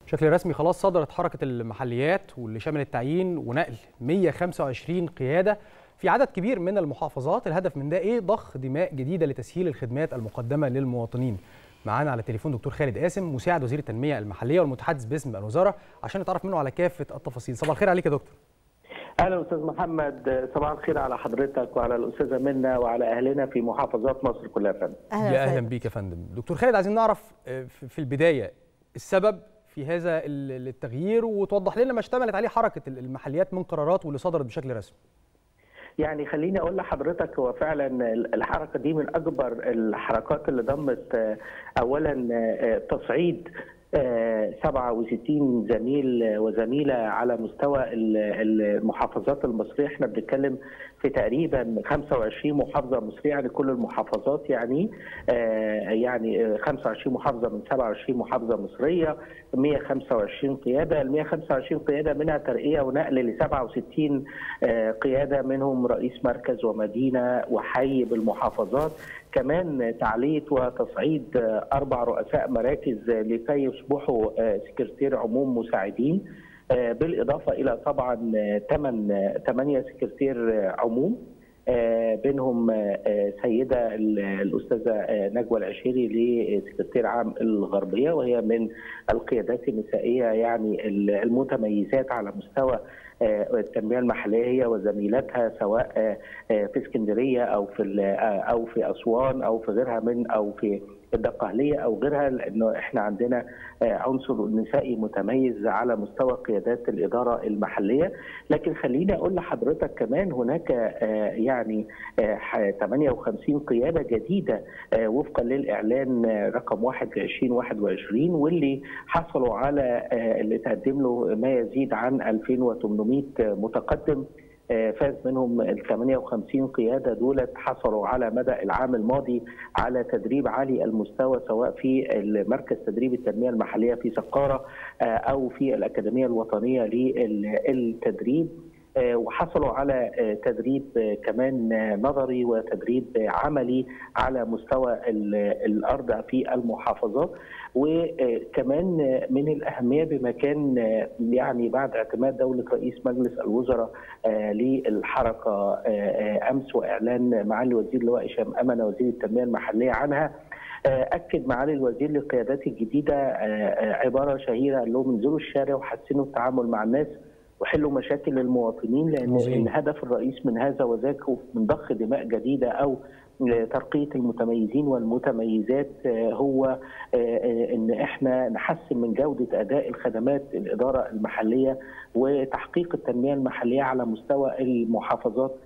بشكل رسمي خلاص صدرت حركة المحليات واللي شمل التعيين ونقل 125 قيادة في عدد كبير من المحافظات الهدف من ده ايه ضخ دماء جديدة لتسهيل الخدمات المقدمة للمواطنين معانا على التليفون دكتور خالد قاسم مساعد وزير التنمية المحلية والمتحدث باسم الوزارة عشان نتعرف منه على كافة التفاصيل صباح الخير عليك يا دكتور اهلا استاذ محمد صباح الخير على حضرتك وعلى الاستاذه منى وعلى اهلنا في محافظات مصر كلها يا فندم يا اهلا بيك يا فندم دكتور خالد عايزين نعرف في البدايه السبب في هذا التغيير وتوضح لنا ما اشتملت عليه حركه المحليات من قرارات واللي صدرت بشكل رسمي يعني خليني اقول لحضرتك هو فعلا الحركه دي من اكبر الحركات اللي ضمت اولا تصعيد 67 زميل وزميله على مستوى المحافظات المصريه احنا بنتكلم في تقريبا 25 محافظه مصريه يعني كل المحافظات يعني يعني 25 محافظه من 27 محافظه مصريه 125 قياده ال 125 قياده منها ترقيه ونقل ل 67 قياده منهم رئيس مركز ومدينه وحي بالمحافظات كمان تعليه وتصعيد اربع رؤساء مراكز لكي يصبحوا سكرتير عموم مساعدين بالاضافه الى طبعا ثمان ثمانيه سكرتير عموم بينهم سيده الاستاذه نجوى العشيري لسكرتير عام الغربيه وهي من القيادات النسائيه يعني المتميزات على مستوى التنميه المحليه هي وزميلاتها سواء في اسكندريه او في او في اسوان او في غيرها من او في الدقهليه او غيرها لانه احنا عندنا عنصر نسائي متميز على مستوى قيادات الاداره المحليه لكن خليني اقول لحضرتك كمان هناك يعني 58 قياده جديده وفقا للاعلان رقم 1 في 2021 واللي حصلوا على اللي تقدم له ما يزيد عن 2800 متقدم فاز منهم ال 58 قياده دولت حصلوا على مدى العام الماضي على تدريب عالي المستوى سواء في مركز تدريب التنميه المحليه في سقاره او في الاكاديميه الوطنيه للتدريب وحصلوا على تدريب كمان نظري وتدريب عملي على مستوى الارض في المحافظات وكمان من الاهميه بمكان يعني بعد اعتماد دوله رئيس مجلس الوزراء للحركه امس واعلان معالي وزير اللواء هشام امنه وزير التنميه المحليه عنها اكد معالي الوزير للقيادات الجديده عباره شهيره قال لهم انزلوا الشارع وحسنوا التعامل مع الناس وحلوا مشاكل المواطنين لان الهدف الرئيس من هذا وذاك من ضخ دماء جديده او ترقيه المتميزين والمتميزات هو ان احنا نحسن من جوده اداء الخدمات الاداره المحليه وتحقيق التنميه المحليه على مستوى المحافظات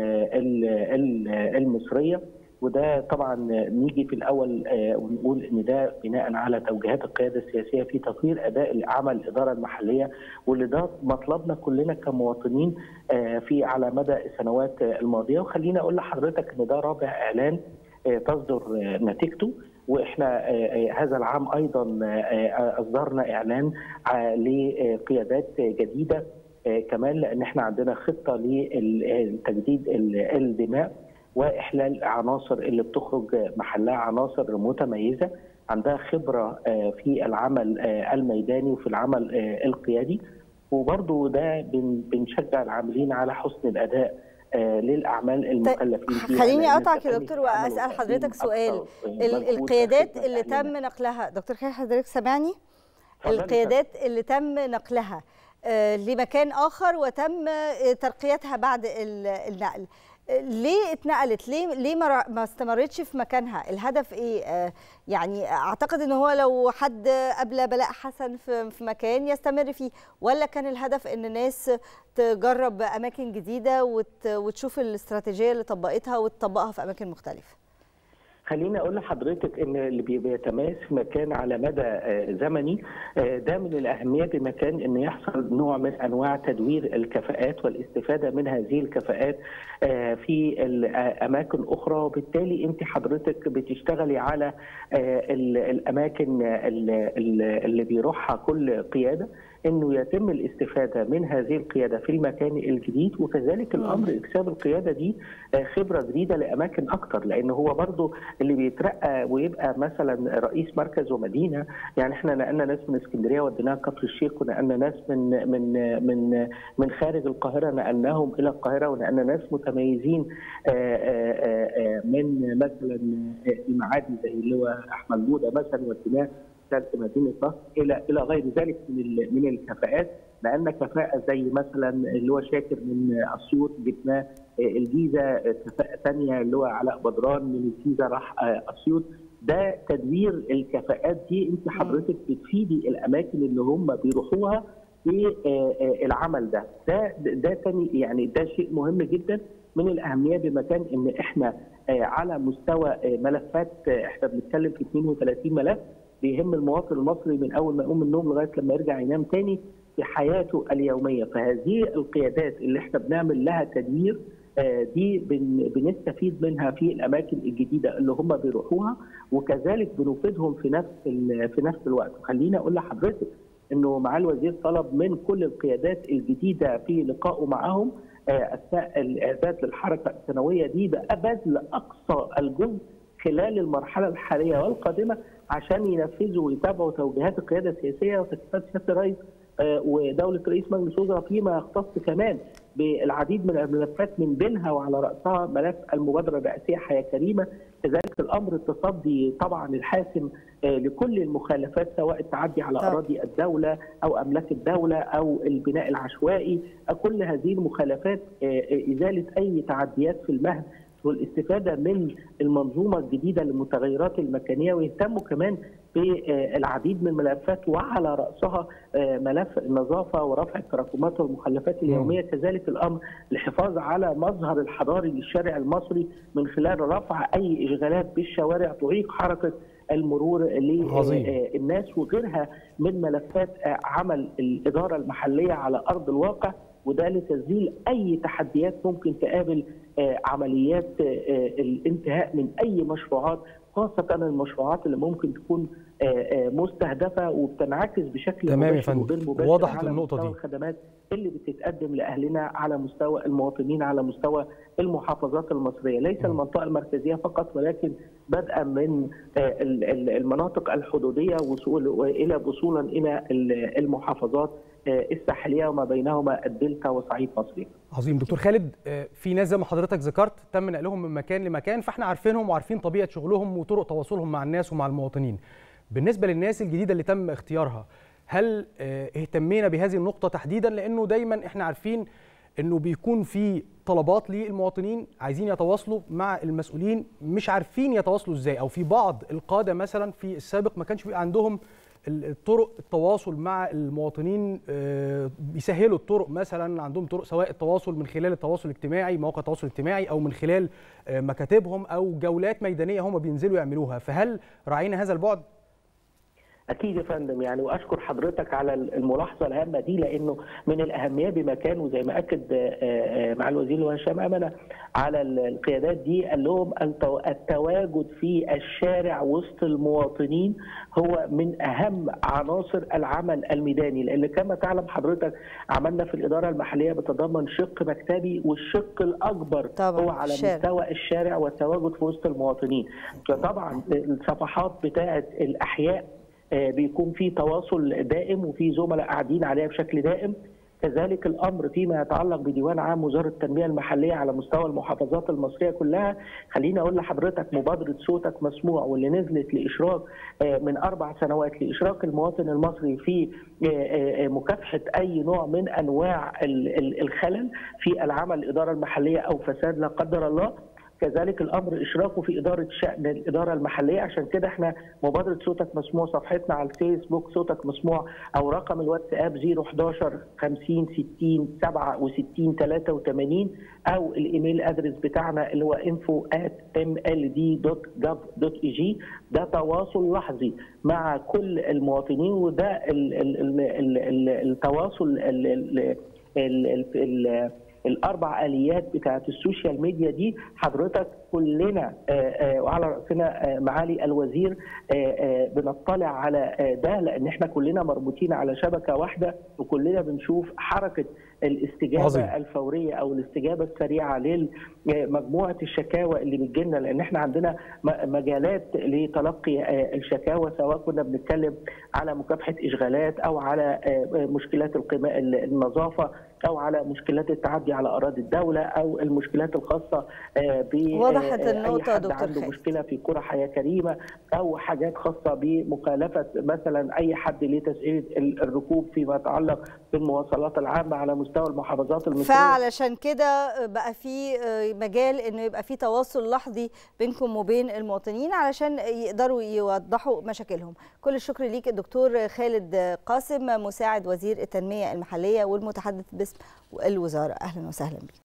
المصريه وده طبعا نيجي في الاول ونقول ان ده بناء على توجيهات القياده السياسيه في تطوير اداء عمل الاداره المحليه واللي ده مطلبنا كلنا كمواطنين في على مدى السنوات الماضيه وخليني اقول لحضرتك ان ده رابع اعلان تصدر نتيجته واحنا هذا العام ايضا اصدرنا اعلان لقيادات جديده كمان لان احنا عندنا خطه لتجديد الدماء واحلال عناصر اللي بتخرج محلها عناصر متميزه عندها خبره في العمل الميداني وفي العمل القيادي وبرضه ده بنشجع العاملين على حسن الاداء للاعمال المكلفين فيها خليني اقطعك يا دكتور واسال حضرتك سؤال القيادات اللي تم نقلها دكتور خالد حضرتك سامعني القيادات اللي تم نقلها لمكان اخر وتم ترقيتها بعد النقل ليه اتنقلت ليه ليه ما استمرتش في مكانها الهدف ايه آه يعني اعتقد ان هو لو حد قبل بلاء حسن في, في مكان يستمر فيه ولا كان الهدف ان الناس تجرب اماكن جديده وت وتشوف الاستراتيجيه اللي طبقتها وتطبقها في اماكن مختلفه خليني اقول لحضرتك ان اللي بيتميز في مكان على مدى زمني ده من الاهميه بمكان ان يحصل نوع من انواع تدوير الكفاءات والاستفاده من هذه الكفاءات في اماكن اخرى وبالتالي انت حضرتك بتشتغلي على الاماكن اللي بيروحها كل قياده انه يتم الاستفاده من هذه القياده في المكان الجديد وكذلك الامر اكساب القياده دي خبره جديده لاماكن اكثر لان هو برضو اللي بيترقى ويبقى مثلا رئيس مركز ومدينه يعني احنا نقلنا ناس من اسكندريه وديناها كفر الشيخ ونقلنا ناس من من من من خارج القاهره نقلناهم الى القاهره ونقلنا ناس متميزين من مثلا المعادي زي اللي هو احمد جوده مثلا وديناه في مدينه نصر الى الى غير ذلك من من الكفاءات لان كفاءه زي مثلا اللي هو شاكر من اسيوط جبناه الجيزه كفاءه ثانيه اللي هو علاء بدران من الجيزه راح اسيوط ده تدوير الكفاءات دي انت حضرتك بتفيدي الاماكن اللي هم بيروحوها في العمل ده ده ده تاني يعني ده شيء مهم جدا من الاهميه بمكان ان احنا على مستوى ملفات احنا بنتكلم في 32 ملف بيهم المواطن المصري من اول ما يقوم من النوم لغايه لما يرجع ينام تاني في حياته اليوميه فهذه القيادات اللي احنا بنعمل لها تدوير دي بنستفيد منها في الاماكن الجديده اللي هم بيروحوها وكذلك بنفيدهم في نفس في نفس الوقت وخليني اقول لحضرتك انه معالي الوزير طلب من كل القيادات الجديده في لقائه معهم اثناء الاعداد للحركه السنويه دي بقى بذل اقصى الجهد خلال المرحله الحاليه والقادمه عشان ينفذوا ويتابعوا توجيهات القياده السياسيه وتكليفات سياده الرئيس ودوله رئيس مجلس الوزراء فيما يختص كمان بالعديد من الملفات من بينها وعلى راسها ملف المبادره الرئاسيه حياه كريمه كذلك الامر التصدي طبعا الحاسم لكل المخالفات سواء التعدي على اراضي الدوله او املاك الدوله او البناء العشوائي كل هذه المخالفات ازاله اي تعديات في المهد والاستفاده من المنظومه الجديده للمتغيرات المكانيه ويهتموا كمان بالعديد من الملفات وعلى راسها ملف النظافه ورفع التراكمات والمخلفات اليوميه كذلك الامر الحفاظ على مظهر الحضاري للشارع المصري من خلال رفع اي اشغالات بالشوارع تعيق حركه المرور للناس وغيرها من ملفات عمل الاداره المحليه على ارض الواقع وده لتسجيل اي تحديات ممكن تقابل عمليات الانتهاء من اي مشروعات خاصه المشروعات اللي ممكن تكون مستهدفه وبتنعكس بشكل مباشر وغير مباشر وضحت على النقطه مستوى دي الخدمات اللي بتتقدم لاهلنا على مستوى المواطنين على مستوى المحافظات المصريه ليس المنطقه المركزيه فقط ولكن بدءا من المناطق الحدوديه وصول الى وصولا الى المحافظات الساحليه وما بينهما الدلتا وصعيد مصر. عظيم دكتور خالد في ناس زي ما حضرتك ذكرت تم نقلهم من مكان لمكان فاحنا عارفينهم وعارفين طبيعه شغلهم وطرق تواصلهم مع الناس ومع المواطنين. بالنسبه للناس الجديده اللي تم اختيارها هل اهتمينا بهذه النقطه تحديدا لانه دايما احنا عارفين انه بيكون في طلبات للمواطنين عايزين يتواصلوا مع المسؤولين مش عارفين يتواصلوا ازاي او في بعض القاده مثلا في السابق ما كانش بيبقى عندهم الطرق التواصل مع المواطنين بيسهلوا الطرق مثلا عندهم طرق سواء التواصل من خلال التواصل الاجتماعي مواقع التواصل الاجتماعي او من خلال مكاتبهم او جولات ميدانيه هم بينزلوا يعملوها فهل راعينا هذا البعد؟ اكيد يا فندم يعني واشكر حضرتك على الملاحظه الهامه دي لانه من الاهميه بمكان وزي ما اكد مع الوزير هشام امنه على القيادات دي قال لهم التواجد في الشارع وسط المواطنين هو من اهم عناصر العمل الميداني لان كما تعلم حضرتك عملنا في الاداره المحليه بتضمن شق مكتبي والشق الاكبر طبعا هو على الشارع. مستوى الشارع والتواجد في وسط المواطنين فطبعا الصفحات بتاعه الاحياء بيكون في تواصل دائم وفي زملاء قاعدين عليها بشكل دائم كذلك الامر فيما يتعلق بديوان عام وزاره التنميه المحليه على مستوى المحافظات المصريه كلها خليني اقول لحضرتك مبادره صوتك مسموع واللي نزلت لاشراك من اربع سنوات لاشراك المواطن المصري في مكافحه اي نوع من انواع الخلل في العمل الاداره المحليه او فساد لا قدر الله كذلك الامر اشراكه في اداره شان الاداره المحليه عشان كده احنا مبادره صوتك مسموع صفحتنا على الفيسبوك صوتك مسموع او رقم الواتساب 011 50 60 67 83 او الايميل ادرس بتاعنا اللي هو info@mld.gov.eg ده تواصل لحظي مع كل المواطنين وده ال ال ال ال التواصل ال ال ال ال الاربع اليات بتاعت السوشيال ميديا دي حضرتك كلنا وعلى راسنا معالي الوزير بنطلع على ده لان احنا كلنا مربوطين على شبكه واحده وكلنا بنشوف حركه الاستجابه عظيم. الفوريه او الاستجابه السريعه لمجموعه الشكاوى اللي بتجيلنا لان احنا عندنا مجالات لتلقي الشكاوى سواء كنا بنتكلم على مكافحه اشغالات او على مشكلات النظافه او على مشكلات التعدي على اراضي الدوله او المشكلات الخاصه ب وضحت النقطه دكتور عنده خير. مشكله في قرى حياه كريمه او حاجات خاصه بمخالفه مثلا اي حد لتسعير الركوب فيما يتعلق بالمواصلات العامه على مستوى المحافظات المصريه فعلشان كده بقى في مجال انه يبقى في تواصل لحظي بينكم وبين المواطنين علشان يقدروا يوضحوا مشاكلهم كل الشكر ليك الدكتور خالد قاسم مساعد وزير التنميه المحليه والمتحدث باسم الوزاره اهلا وسهلا بك